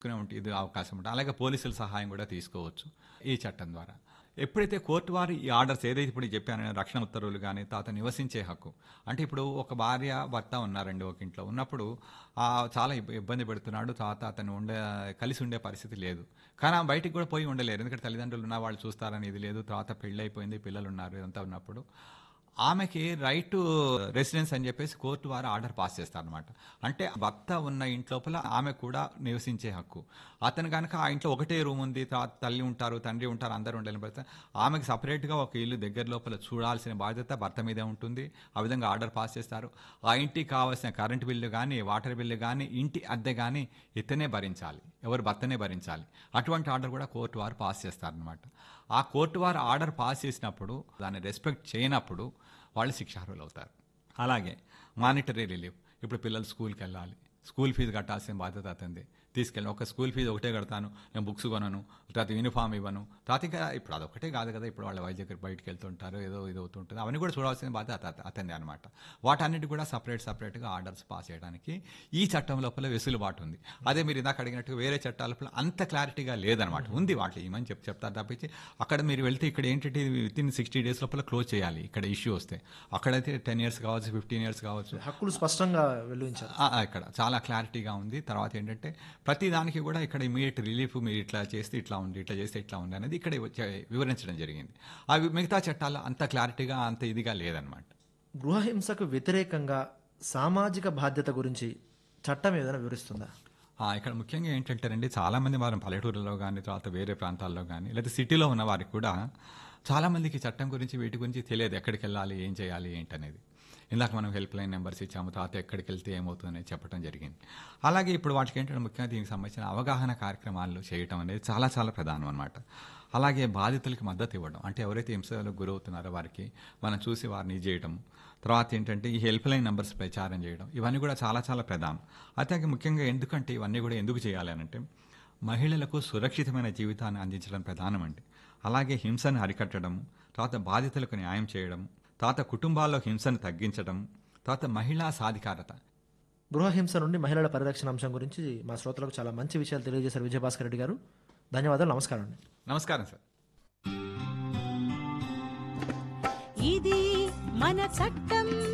ఉంటే ఇది అవకాశం ఉంటుంది అలాగే పోలీసుల సహాయం కూడా తీసుకోవచ్చు ఈ చట్టం ద్వారా ఎప్పుడైతే కోర్టు వారు ఈ ఆర్డర్స్ ఏదైతే ఇప్పుడు చెప్పాను నేను, రక్షణ ఉత్తర్వులు కానీ తాత నివసించే హక్కు అంటే ఇప్పుడు ఒక భార్య భర్త ఉన్నారండి ఒక ఇంట్లో ఉన్నప్పుడు ఆ, చాలా ఇబ్బ- ఇబ్బంది పెడుతున్నాడు తాత అతను ఉండే కలిసి ఉండే పరిస్థితి లేదు కానీ ఆ బయటికి కూడా పోయి ఉండలేరు ఎందుకంటే తల్లిదండ్రులు ఉన్న వాళ్ళు చూస్తారని ఇది లేదు తర్వాత పెళ్ళి అయిపోయింది పిల్లలు ఉన్నారు ఇదంతా ఉన్నప్పుడు ఆమెకి రైట్ టు రెసిడెన్స్ అని చెప్పేసి కోర్టు వారు ఆర్డర్ పాస్ చేస్తారనమాట అంటే భర్త ఉన్న ఇంట్లోపల ఆమె కూడా నివసించే హక్కు అతను కనుక ఆ ఇంట్లో ఒకటే రూమ్ ఉంది తర్వాత తల్లి ఉంటారు తండ్రి ఉంటారు అందరూ ఉండాలని పెడితే ఆమెకి సపరేట్గా ఒక ఇల్లు దగ్గర లోపల చూడాల్సిన బాధ్యత భర్త మీదే ఉంటుంది ఆ విధంగా ఆర్డర్ పాస్ చేస్తారు ఆ ఇంటికి కావాల్సిన కరెంట్ బిల్లు కానీ వాటర్ బిల్లు కానీ ఇంటి అద్దె కానీ ఇతనే భరించాలి ఎవరు భర్తనే భరించాలి అటువంటి ఆర్డర్ కూడా కోర్టు వారు పాస్ చేస్తారనమాట ఆ కోర్టు వారు ఆర్డర్ పాస్ చేసినప్పుడు దాన్ని రెస్పెక్ట్ చేయనప్పుడు వాళ్ళు శిక్షార్హులు అవుతారు అలాగే మానిటరీ రిలీఫ్ ఇప్పుడు పిల్లలు స్కూల్కి వెళ్ళాలి స్కూల్ ఫీజు కట్టాల్సిన బాధ్యత అతంది తీసుకెళ్ళి ఒక స్కూల్ ఫీజు ఒకటే కడతాను నేను బుక్స్ కొనను తర్వాత యూనిఫామ్ ఇవ్వను తర్వాత ఇంకా ఇప్పుడు అదొకటే కాదు కదా ఇప్పుడు వాళ్ళ వైద్య దగ్గర బయటకు వెళ్తుంటారు ఏదో ఇది అవుతుంటుంది అవన్నీ కూడా చూడాల్సిన బాధ్యత అత- అతనిదే అనమాట వాటన్నిటి కూడా సపరేట్ సపరేట్గా ఆర్డర్స్ పాస్ చేయడానికి ఈ చట్టం లోపల వెసులుబాటు ఉంది అదే మీరు ఇందాక అడిగినట్టు వేరే చట్టాల లోపల అంత క్లారిటీగా లేదనమాట ఉంది వాటి ఏమని చెప్ చెప్తారు తప్పించి అక్కడ మీరు వెళ్తే ఇక్కడ ఏంటంటే విత్ ఇన్ సిక్స్టీ డేస్ లోపల క్లోజ్ చేయాలి ఇక్కడ ఇష్యూ వస్తే అక్కడైతే టెన్ ఇయర్స్ కావచ్చు ఫిఫ్టీన్ ఇయర్స్ కావచ్చు హక్కులు స్పష్టంగా వెలువించారు ఆ, ఆ, ఇక్కడ చాలా క్లారిటీగా ఉంది తర్వాత ఏంటంటే ప్రతి దానికి కూడా ఇక్కడ ఇమీడియట్ రిలీఫ్ మీరు ఇట్లా చేస్తే ఇట్లా ఉంది ఇట్లా చేస్తే ఇట్లా ఉంది అనేది ఇక్కడ వచ్చే- వివరించడం జరిగింది అవి మిగతా చట్టాలు అంత క్లారిటీగా అంత ఇదిగా లేదనమాట గృహహింసకు వ్యతిరేకంగా సామాజిక బాధ్యత గురించి చట్టం ఏదైనా వివరిస్తుందా ఆ, ఇక్కడ ముఖ్యంగా ఏంటంటేనండి చాలామంది వారు పల్లెటూరులో కానీ తర్వాత వేరే ప్రాంతాల్లో కానీ లేదా సిటీలో ఉన్న వారికి కూడా చాలామందికి చట్టం గురించి వీటి గురించి తెలియదు ఎక్కడికి వెళ్ళాలి ఏం చేయాలి ఏంటనేది ఇందాక మనం హెల్ప్ లైన్ నెంబర్స్ ఇచ్చాము తర్వాత ఎక్కడికి వెళ్తే ఏమవుతుందని చెప్పడం జరిగింది అలాగే ఇప్పుడు వాటికి ఏంటంటే ముఖ్యంగా దీనికి సంబంధించిన అవగాహన కార్యక్రమాలు చేయటం అనేది చాలా చాలా ప్రధానం అనమాట అలాగే బాధితులకి మద్దతు ఇవ్వడం అంటే ఎవరైతే హింసలకు గురవుతున్నారో వారికి మనం చూసి వారిని ఇది చేయడం తర్వాత ఏంటంటే ఈ హెల్ప్ లైన్ నెంబర్స్ ప్రచారం చేయడం ఇవన్నీ కూడా చాలా చాలా ప్రధానం అయితే ముఖ్యంగా ఎందుకంటే ఇవన్నీ కూడా ఎందుకు చేయాలి అని అంటే మహిళలకు సురక్షితమైన జీవితాన్ని అందించడం ప్రధానమండి అలాగే హింసను అరికట్టడం తర్వాత బాధితులకు న్యాయం చేయడం తర్వాత కుటుంబాల్లో హింసను తగ్గించడం తర్వాత మహిళా సాధికారత గృహహింస నుండి మహిళల పరిరక్షణ అంశం గురించి మా శ్రోతలకు చాలా మంచి విషయాలు తెలియజేశారు విజయభాస్కర్ రెడ్డి గారు ధన్యవాదాలు నమస్కారం అండి నమస్కారం సార్ ఇది మన చట్టం